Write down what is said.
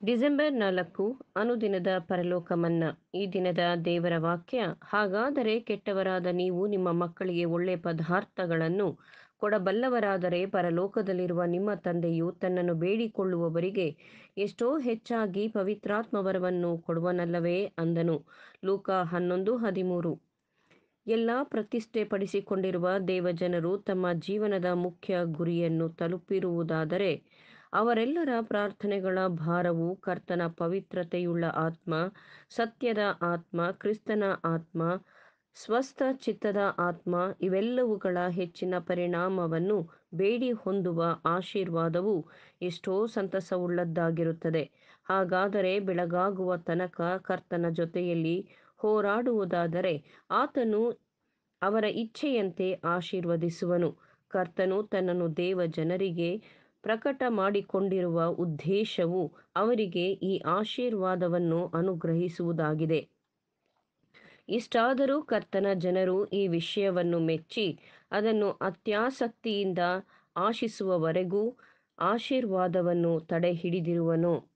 December ನಾಲ್ಕು ಅನುದಿನದ ಪರಲೋಕ ಮನ್ನಾ ಈ ದಿನದ ದೇವರ ವಾಕ್ಯ ಹಾಗಾದರೆ ಕೆಟ್ಟವರಾದ ನೀವು ನಿಮ್ಮ ಮಕ್ಕಳಿಗೆ ಒಳ್ಳೆ ಪದಾರ್ಥಗಳನ್ನು ಕೊಡಬಲ್ಲವರಾದರೆ ಪರಲೋಕದಲ್ಲಿರುವ ನಿಮ್ಮ ತಂದೆಯು ತನ್ನನ್ನು ಬೇಡಿಕೊಳ್ಳುವವರಿಗೆ ಎಷ್ಟೋ ಹೆಚ್ಚಾಗಿ ಪವಿತ್ರಾತ್ಮವರವನ್ನು ಕೊಡುವನಲ್ಲವೇ ಅಂದನು ಲೂಕ ಹನ್ನೊಂದು ಹದಿಮೂರು ಎಲ್ಲ ಪ್ರತಿಷ್ಠೆಪಡಿಸಿಕೊಂಡಿರುವ ದೇವಜನರು ತಮ್ಮ ಜೀವನದ ಮುಖ್ಯ ಗುರಿಯನ್ನು ತಲುಪಿರುವುದಾದರೆ ಅವರೆಲ್ಲರ ಪ್ರಾರ್ಥನೆಗಳ ಭಾರವು ಕರ್ತನ ಪವಿತ್ರತೆಯುಳ್ಳ ಆತ್ಮ ಸತ್ಯದ ಆತ್ಮ ಕ್ರಿಸ್ತನ ಆತ್ಮ ಸ್ವಸ್ಥ ಚಿತ್ತದ ಆತ್ಮ ಇವೆಲ್ಲವುಗಳ ಹೆಚ್ಚಿನ ಪರಿಣಾಮವನ್ನು ಬೇಡಿ ಹೊಂದುವ ಆಶೀರ್ವಾದವು ಎಷ್ಟೋ ಸಂತಸವುಳ್ಳದ್ದಾಗಿರುತ್ತದೆ ಹಾಗಾದರೆ ಬೆಳಗಾಗುವ ತನಕ ಕರ್ತನ ಜೊತೆಯಲ್ಲಿ ಹೋರಾಡುವುದಾದರೆ ಆತನು ಅವರ ಇಚ್ಛೆಯಂತೆ ಆಶೀರ್ವದಿಸುವನು ಕರ್ತನು ತನ್ನನ್ನು ದೇವ ಜನರಿಗೆ ಪ್ರಕಟ ಮಾಡಿಕೊಂಡಿರುವ ಉದ್ದೇಶವು ಅವರಿಗೆ ಈ ಆಶೀರ್ವಾದವನ್ನು ಅನುಗ್ರಹಿಸುವುದಾಗಿದೆ ಇಷ್ಟಾದರೂ ಕರ್ತನ ಜನರು ಈ ವಿಷಯವನ್ನು ಮೆಚ್ಚಿ ಅದನ್ನು ಅತ್ಯಾಸಕ್ತಿಯಿಂದ ಆಶಿಸುವವರೆಗೂ ಆಶೀರ್ವಾದವನ್ನು ತಡೆಹಿಡಿದಿರುವನು